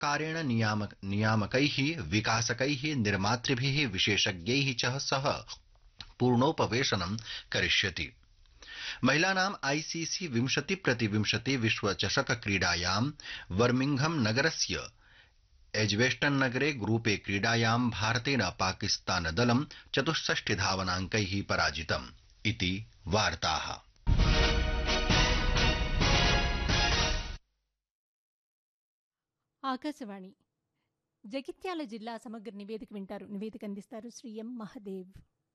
सर्वकारेण नियामक नियामकैः विकासकैः निर्मातृभिः विशेषज्ञैः च सह पूर्णोपवेशनं करिष्यति महिलानाम् आईसीसी विंशति प्रति विंशति विश्वचषक क्रीडायां बर्मिंघम नगरस्य एज्वेस्टन नगरे ग्रुपे क्रीडायां भारतेन पाकिस्तानदलं चतुष्षष्टि धावनाङ्कैः पराजितम् इति वार्ताः ఆకాశవాణి జగిత్యాల జిల్లా సమగ్ర నివేదిక వింటారు నివేదిక అందిస్తారు శ్రీ ఎం మహదేవ్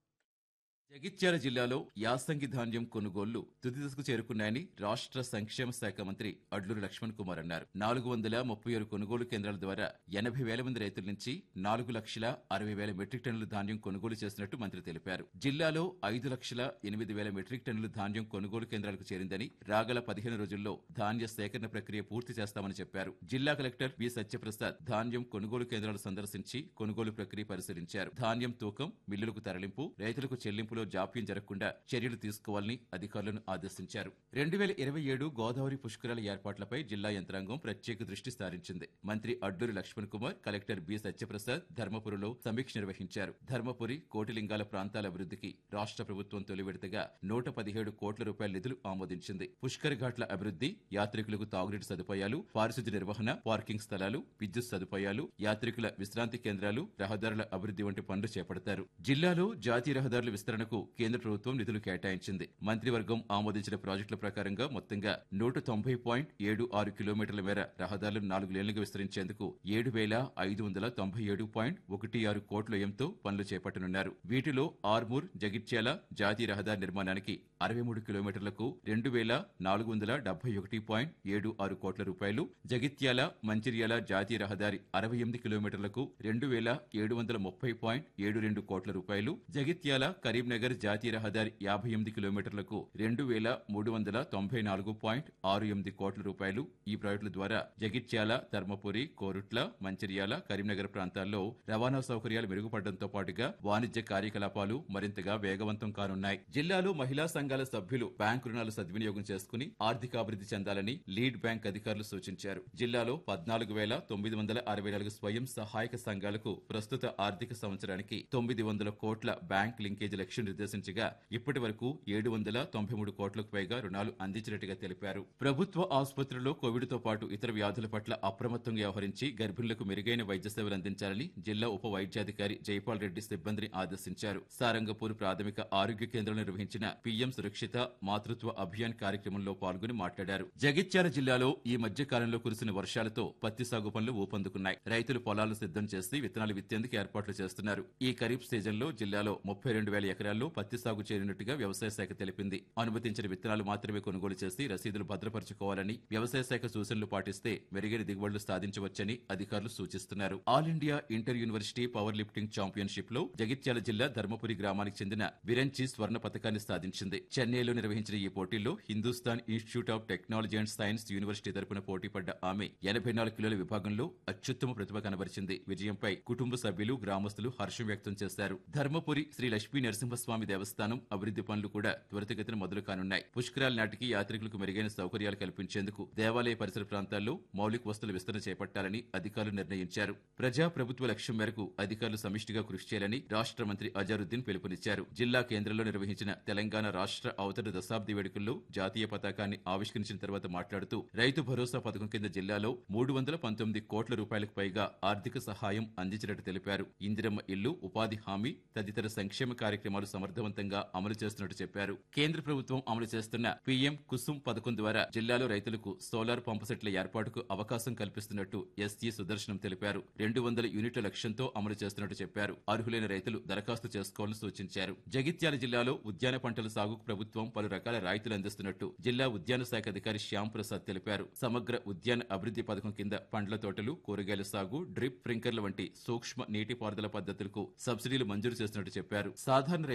జగిత్యాల జిల్లాలో యాసంగి ధాన్యం కొనుగోళ్లు తుది దశకు చేరుకున్నాయని రాష్ట్ర సంక్షేమ శాఖ మంత్రి అడ్లూరి లక్ష్మణ్ కుమార్ అన్నారు నాలుగు వందల ముప్పై ఆరు కొనుగోలు కేంద్రాల ద్వారా ఎనభై వేల మంది రైతుల నుంచి నాలుగు లక్షల అరవై వేల మెట్రిక్ టన్నుల ధాన్యం కొనుగోలు చేసినట్టు మంత్రి తెలిపారు జిల్లాలో ఐదు లక్షల ఎనిమిది వేల మెట్రిక్ టన్నుల ధాన్యం కొనుగోలు కేంద్రాలకు చేరిందని రాగల పదిహేను రోజుల్లో ధాన్య సేకరణ ప్రక్రియ పూర్తి చేస్తామని చెప్పారు జిల్లా కలెక్టర్ వి సత్యప్రసాద్ ధాన్యం కొనుగోలు కేంద్రాలు సందర్శించి కొనుగోలు ప్రక్రియ పరిశీలించారు ధాన్యం తూకం మిల్లులకు తరలింపు రైతులకు చెల్లింపులో జాప్యం జరగకుండా చర్యలు తీసుకోవాలని అధికారులను ఆదేశించారు రెండు వేల ఇరవై ఏడు గోదావరి పుష్కరాల ఏర్పాట్లపై జిల్లా యంత్రాంగం ప్రత్యేక దృష్టి సారించింది మంత్రి అడ్డూరి లక్ష్మణ్ కుమార్ కలెక్టర్ బి సత్యప్రసాద్ ధర్మపురిలో సమీక్ష నిర్వహించారు ధర్మపురి కోటిలింగాల ప్రాంతాల అభివృద్ధికి రాష్ట్ర ప్రభుత్వం తొలి విడతగా నూట పదిహేడు కోట్ల రూపాయల నిధులు ఆమోదించింది పుష్కర్ ఘాట్ల అభివృద్ధి యాత్రికులకు తాగునీటి సదుపాయాలు పారిశుద్ధ్య నిర్వహణ పార్కింగ్ స్థలాలు విద్యుత్ సదుపాయాలు యాత్రికుల విశ్రాంతి కేంద్రాలు రహదారుల అభివృద్ధి వంటి పనులు చేపడతారు జిల్లాలో జాతీయ రహదారుల విస్తరణకు కేంద్ర ప్రభుత్వం నిధులు కేటాయించింది మంత్రివర్గం ఆమోదించిన ప్రాజెక్టుల ప్రకారంగా మొత్తంగా నూట తొంభై పాయింట్ ఏడు ఆరు కిలోమీటర్ల మేర రహదారులను నాలుగు లేన్లుగా విస్తరించేందుకు ఏడు వేల ఐదు వందల తొంభై ఏడు పాయింట్ ఒకటి ఆరు కోట్ల వ్యయంతో పనులు చేపట్టనున్నారు వీటిలో ఆర్మూర్ జగిత్యాల జాతీయ రహదారి నిర్మాణానికి అరవై మూడు కిలోమీటర్లకు రెండు వేల నాలుగు వందల డెబ్బై ఒకటి పాయింట్ ఏడు ఆరు కోట్ల రూపాయలు జగిత్యాల మంచిర్యాల జాతీయ రహదారి అరవై ఎనిమిది కిలోమీటర్లకు రెండు వేల ఏడు వందల ముప్పై పాయింట్ ఏడు రెండు కోట్ల రూపాయలు జగిత్యాల కరీంనగర్ జాతీయ రహదారి యాభై ఎనిమిది కిలోమీటర్లకు రెండు వేల మూడు వందల తొంభై నాలుగు పాయింట్ ఆరు ఎనిమిది కోట్ల రూపాయలు ఈ ప్రాజెక్టుల ద్వారా జగిత్యాల ధర్మపురి కోరుట్ల మంచిర్యాల కరీంనగర్ ప్రాంతాల్లో రవాణా సౌకర్యాలు మెరుగుపడడంతో పాటుగా వాణిజ్య కార్యకలాపాలు మరింతగా వేగవంతం కానున్నాయి జిల్లాలో మహిళా సంఘాల సభ్యులు బ్యాంకు రుణాలు సద్వినియోగం చేసుకుని ఆర్థికాభివృద్ధి చెందాలని లీడ్ బ్యాంక్ అధికారులు సూచించారు జిల్లాలో పద్నాలుగు వేల తొమ్మిది వందల అరవై నాలుగు స్వయం సహాయక సంఘాలకు ప్రస్తుత ఆర్థిక సంవత్సరానికి తొమ్మిది వందల కోట్ల బ్యాంక్ లింకేజ్ లక్ష్యం నిర్దేశించగా ఇప్పటి వరకు ఏడు వందల తొంభై మూడు కోట్లకు పైగా రుణాలు అందించినట్టుగా తెలిపారు ప్రభుత్వ ఆసుపత్రుల్లో కోవిడ్ తో పాటు ఇతర వ్యాధుల పట్ల అప్రమత్తంగా వ్యవహరించి గర్భిణులకు మెరుగైన వైద్య సేవలు అందించాలని జిల్లా ఉప వైద్యాధికారి జైపాల్ రెడ్డి సిబ్బందిని ఆదేశించారు సారంగపూర్ ప్రాథమిక ఆరోగ్య కేంద్రంలో నిర్వహించిన పీఎం సురక్షిత మాతృత్వ అభియాన్ కార్యక్రమంలో పాల్గొని మాట్లాడారు జగిత్యాల జిల్లాలో ఈ మధ్య కాలంలో కురిసిన వర్షాలతో పత్తి సాగు పనులు ఊపందుకున్నాయి రైతులు పొలాలు సిద్ధం చేసి విత్తనాలు విత్తేందుకు ఏర్పాట్లు చేస్తున్నారు ఈ ఖరీఫ్ సీజన్ లో జిల్లాలో ముప్పై రెండు వేల ఎకరాల్లో పత్తి సాగు చేరినట్టుగా వ్యవసాయ శాఖ తెలిపింది అనుమతించిన విత్తనాలు మాత్రమే కొనుగోలు చేసి రసీదులు భద్రపరచుకోవాలని వ్యవసాయ శాఖ సూచనలు పాటిస్తే మెరుగైన దిగుబడులు సాధించవచ్చని అధికారులు సూచిస్తున్నారు all India inter university power lifting championship లో జగిత్యాల జిల్లా ధర్మపురి గ్రామానికి చెందిన విరంచి స్వర్ణ పథకాన్ని సాధించింది చెన్నైలో నిర్వహించిన ఈ పోటీల్లో Hindustan institute of technology and science university తరపున పోటీ పడ్డ ఆమె ఎనభై నాలుగు కిలోల విభాగంలో అత్యుత్తమ ప్రతిభ కనబరిచింది విజయంపై కుటుంబ సభ్యులు గ్రామస్తులు హర్షం వ్యక్తం చేశారు ధర్మపురి శ్రీ లక్ష్మీ నరసింహస్వామి దేవస్థానం అభివృద్ధి పనులు కూడా త్వరితగతిన మొదలు కానున్నాయి పుష్కరాల నాటికి యాత్రికులకు మెరుగైన సౌకర్యాలు కల్పించేందుకు దేవాలయ పరిసర ప్రాంతాల్లో మౌలిక వస్తువుల విస్తరణ చేపట్టాలని అధికారులు నిర్ణయించారు ప్రజా ప్రభుత్వ లక్ష్యం మేరకు అధికారులు సమిష్టిగా కృషి చేయాలని రాష్ట్ర మంత్రి అజారుద్దీన్ పిలుపునిచ్చారు జిల్లా కేంద్రంలో నిర్వహించిన తెలంగాణ రాష్ట్ర అవతరణ దశాబ్ది వేడుకల్లో జాతీయ పతాకాన్ని ఆవిష్కరించిన తర్వాత మాట్లాడుతూ రైతు భరోసా పథకం కింద జిల్లాలో మూడు వందల పంతొమ్మిది కోట్ల రూపాయలకు పైగా ఆర్థిక సహాయం అందించినట్టు తెలిపారు ఇందిరమ్మ ఇల్లు ఉపాధి హామీ తదితర సంక్షేమ కార్యక్రమాలు సమర్థవంతంగా అమలు చేస్తున్నట్టు చెప్పారు కేంద్ర ప్రభుత్వం అమలు చేస్తున్న పీఎం కుసుమ్ పథకం ద్వారా జిల్లాలో రైతులకు సోలార్ పంపు సెట్ల ఏర్పాటుకు అవకాశం కల్పిస్తున్నట్టు ఎస్జీ సుదర్శనం తెలిపారు రెండు వందల యూనిట్ల లక్ష్యంతో అమలు చేస్తున్నట్టు చెప్పారు అర్హులైన రైతులు దరఖాస్తు చేసుకోవాలని సూచించారు జగిత్యాల జిల్లాలో ఉద్యాన పంటల సాగుకు ప్రభుత్వం పలు రకాల రాయితీలు అందిస్తున్నట్టు జిల్లా ఉద్యాన శాఖ అధికారి శ్యామ్ ప్రసాద్ తెలిపారు సమగ్ర ఉద్యాన అభివృద్ధి పథకం కింద పండ్ల తోటలు కూరగాయల సాగు డ్రిప్ స్ప్రింకర్ల వంటి సూక్ష్మ నీటిపారుదల పద్ధతులకు సబ్సిడీలు మంజూరు చేస్తున్నట్టు చెప్పారు సాధారణ రైతు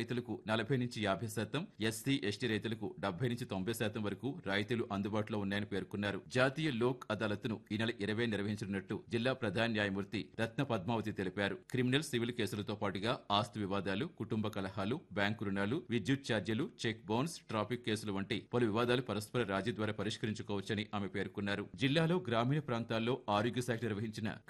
రైతులకు నలభై నుంచి యాభై శాతం ఎస్సీ ఎస్టీ రైతులకు డెబ్బై నుంచి తొంభై శాతం వరకు రాయితీలు అందుబాటులో ఉన్నాయని పేర్కొన్నారు జాతీయ లోక్ అదాలత్ను ఈ నెల ఇరవై నిర్వహించనున్నట్టు జిల్లా ప్రధాన న్యాయమూర్తి రత్న పద్మావతి తెలిపారు క్రిమినల్ సివిల్ కేసులతో పాటుగా ఆస్తి వివాదాలు కుటుంబ కలహాలు బ్యాంకు రుణాలు విద్యుత్ ఛార్జీలు చెక్ బౌన్స్ ట్రాఫిక్ కేసులు వంటి పలు వివాదాలు పరస్పర రాజీ ద్వారా పరిష్కరించుకోవచ్చని ఆమె పేర్కొన్నారు జిల్లాలో గ్రామీణ ప్రాంతాల్లో ఆరోగ్య శాఖ నిర్వహించిన